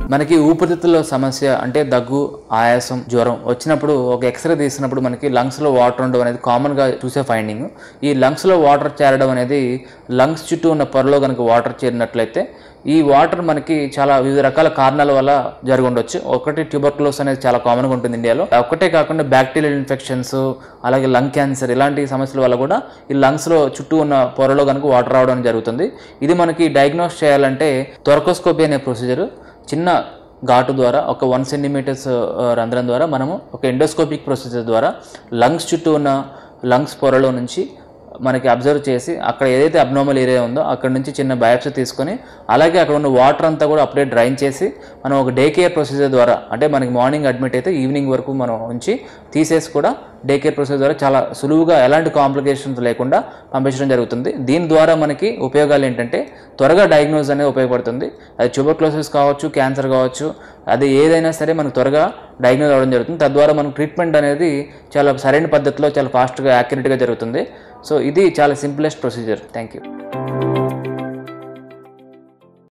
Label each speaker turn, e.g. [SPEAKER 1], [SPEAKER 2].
[SPEAKER 1] మనకి ఊపిరితిత్తుల సమస్య అంటే దగ్గు ఆయాసం జ్వరం వచ్చినప్పుడు ఒక ఎక్స్రే తీసినప్పుడు మనకి లంగ్స్లో వాటర్ ఉండడం అనేది కామన్గా చూసే ఫైండింగ్ ఈ లంగ్స్లో వాటర్ చేరడం అనేది లంగ్స్ చుట్టూ ఉన్న పొరలో కనుక వాటర్ చేరినట్లయితే ఈ వాటర్ మనకి చాలా వివిధ రకాల కారణాల వల్ల జరిగి ఉండొచ్చు ఒకటి ట్యూబర్క్లోస్ అనేది చాలా కామన్గా ఉంటుంది ఇండియాలో ఒకటే కాకుండా బ్యాక్టీరియల్ ఇన్ఫెక్షన్స్ అలాగే లంగ్ క్యాన్సర్ ఇలాంటి సమస్యల వల్ల కూడా ఈ లంగ్స్లో చుట్టూ ఉన్న పొరలో కనుక వాటర్ రావడం జరుగుతుంది ఇది మనకి డయాగ్నోస్ చేయాలంటే థొరకోస్కోపీ అనే ప్రొసీజర్ చిన్న ఘాటు ద్వారా ఒక వన్ సెంటీమీటర్స్ రంధ్రం ద్వారా మనము ఒక ఎండోస్కోపిక్ ప్రొసీజర్ ద్వారా లంగ్స్ చుట్టూ ఉన్న లంగ్స్ పొరలో నుంచి మనకి అబ్జర్వ్ చేసి అక్కడ ఏదైతే అబ్నార్మల్ ఏరియా ఉందో అక్కడ నుంచి చిన్న బయాప్సీ తీసుకొని అలాగే అక్కడ ఉన్న వాటర్ అంతా కూడా అప్పుడే డ్రైన్ చేసి మనం ఒక డే కేర్ ప్రొసీజర్ ద్వారా అంటే మనకి మార్నింగ్ అడ్మిట్ అయితే ఈవినింగ్ వరకు మనం ఉంచి తీసేసి కూడా డే కేర్ ప్రొసీజర్ ద్వారా చాలా సులువుగా ఎలాంటి కాంప్లికేషన్స్ లేకుండా పంపించడం జరుగుతుంది దీని ద్వారా మనకి ఉపయోగాలు ఏంటంటే త్వరగా డయాగ్నోజ్ అనేది ఉపయోగపడుతుంది అది ట్యూబర్క్లోసిస్ కావచ్చు క్యాన్సర్ కావచ్చు అది ఏదైనా సరే మనకు త్వరగా డయాగ్నోజ్ అవ్వడం జరుగుతుంది తద్వారా మనకు ట్రీట్మెంట్ అనేది చాలా సరైన పద్ధతిలో చాలా ఫాస్ట్గా యాక్యురేట్గా జరుగుతుంది సో ఇది చాలా సింప్లెస్ట్ ప్రొసీజర్ థ్యాంక్ యూ